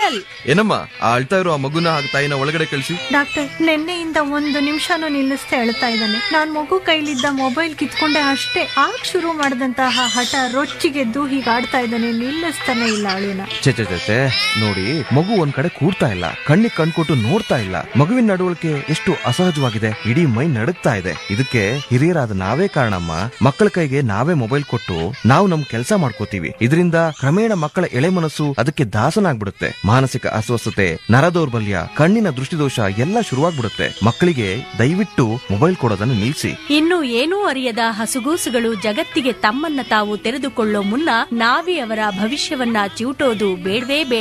Medical ಏನಮ್ಮ ಆ ಅಳ್ತಾ ಇರೋ ಆ ಮಗುನ ಹಾಗೆ ತಾಯಿನ ಒಳಗಡೆ ಕಳಿಸಿ ಡಾಕ್ಟರ್ ನಿನ್ನೆಯಿಂದ ಒಂದು ನಿಮಿಷನೂ ನಿಲ್ಲಿಸ್ತಾ ಹೇಳ್ತಾ ಇದ್ದಾನೆ ನಾನ್ ಮಗು ಕೈಲಿದ್ದ ಮೊಬೈಲ್ ಕಿತ್ಕೊಂಡೆ ಅಷ್ಟೇ ಆಗ ಶುರು ಮಾಡಿದಂತಹ ಹಠ ರೊಚ್ಚಿಗೆದ್ದು ಹೀಗೆ ಆಡ್ತಾ ಇದ್ದಾನೆ ನಿಲ್ಲಿಸ್ತಾನೆ ಇಲ್ಲ ಅಳುನ ಚೆ ಚೆ ಚೆ, ಚೆ. ನೋಡಿ ಮಗು ಒಂದ್ ಕಡೆ ಕೂರ್ತಾ ಇಲ್ಲ ಕಣ್ಣಿಗೆ ಕಣ್ಕೊಟ್ಟು ನೋಡ್ತಾ ಇಲ್ಲ ಮಗುವಿನ ನಡವಳಿಕೆ ಎಷ್ಟು ಅಸಹಜವಾಗಿದೆ ಇಡೀ ಮೈ ನಡುಗ್ತಾ ಇದೆ ಇದಕ್ಕೆ ಹಿರಿಯರಾದ ನಾವೇ ಕಾರಣಮ್ಮ ಮಕ್ಕಳ ಕೈಗೆ ನಾವೇ ಮೊಬೈಲ್ ಕೊಟ್ಟು ನಾವು ನಮ್ ಕೆಲಸ ಮಾಡ್ಕೋತೀವಿ ಇದರಿಂದ ಕ್ರಮೇಣ ಮಕ್ಕಳ ಎಳೆ ಮನಸ್ಸು ಅದಕ್ಕೆ ದಾಸನಾಗ್ಬಿಡುತ್ತೆ ಮಾನಸಿಕ ಅಸ್ವಸ್ಥತೆ ನರದೌರ್ಬಲ್ಯ ಕಣ್ಣಿನ ದೃಷ್ಟಿದೋಷ ಎಲ್ಲ ಶುರುವಾಗ್ಬಿಡುತ್ತೆ ಮಕ್ಕಳಿಗೆ ದಯವಿಟ್ಟು ಮೊಬೈಲ್ ಕೊಡೋದನ್ನು ನಿಲ್ಲಿಸಿ ಇನ್ನು ಏನೂ ಅರಿಯದ ಹಸುಗೂಸುಗಳು ಜಗತ್ತಿಗೆ ತಮ್ಮನ್ನ ತಾವು ತೆರೆದುಕೊಳ್ಳೋ ಮುನ್ನ ನಾವೇ ಅವರ ಭವಿಷ್ಯವನ್ನ ಚಿವುಟೋದು ಬೇಡವೇ ಬೇಡ